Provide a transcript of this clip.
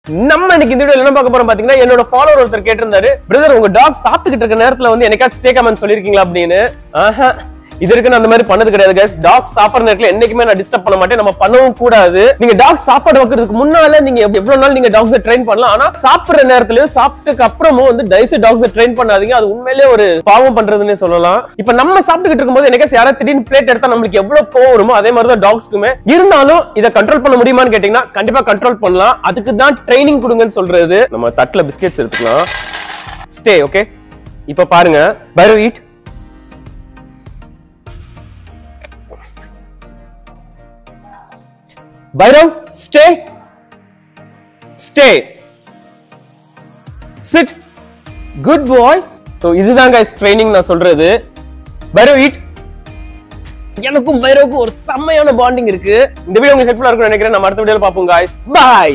நம்ம இன்னைக்கு இந்த வீடியோ என்ன பார்க்க போறோம் பாத்தீங்கன்னா என்னோட ஃபாலோவர் ஒருத்தர் கேட்டிருந்தாரு பிரதர் உங்க டாக் சாப்பிட்டுக்கிட்டு இருக்க நேரத்துல வந்து என்னைக்காச்சும் ஸ்டே கமெண்ட் சொல்லிருக்கீங்களா அப்படின்னு ஆஹா இது வரைக்கும் நான் அந்த மாதிரி பண்ணது கிடையாது guys டாக் சாப்பிடுற நேரத்துல என்னைக்குமே நான் டிஸ்டர்ப் பண்ண மாட்டேன் நம்ம பண்ணவும் கூடாது நீங்க டாக் சாப்பாடு வைக்கிறதுக்கு முன்னால நீங்க எவ்- எவ்வளவு நாள் நீங்க டாக்ஸை ட்ரெயின் பண்ணலாம் ஆனா சாப்பிடுற நேரத்துலயும் சாப்பிட்டுக்கு அப்புறமும் வந்து தயவுசெய்து டாக்ஸை ட்ரெயின் பண்ணாதீங்க அது உண்மையிலேயே ஒரு பாவம் பண்றதுன்னே சொல்லலாம் இப்ப நம்ம சாப்பிட்டுக்கிட்டு இருக்கும்போது என்னைக்காச்சும் யாராவது திடீர்னு பிளேட் எடுத்தா நம்மளுக்கு எவ்வளவு கோவம் வருமோ அதே மாதிரி தான் டாக்ஸ்க்குமே இருந்தாலும் இதை கண்ட்ரோல் பண்ண முடியுமான்னு கேட்டீங்கன்னா கண்டிப்பா கண்ட்ரோல் பண்ணலாம் அதுக்கு தான் ட்ரைனிங் கொடுங்கன்னு சொல்றது நம்ம தட்டுல பிஸ்கெட்ஸ் எடுத்துக்கலாம் ஸ்டே ஓகே இப்ப பாருங்க Bhairav eat Bhairav stay stay sit goodbye so இதுதான் guys ட்ரைனிங் நான் சொல்றது பைரவ் ஈட் எனக்கும் பைரவுக்கும் ஒரு செம்மையான பாண்டிங் இருக்கு இந்த வீடியோ உங்களுக்கு ஹெல்ப்ஃபுல்லா இருக்கும்னு நினைக்கிறேன் நம்ம அடுத்த வீடியோல பார்ப்போம் guys bye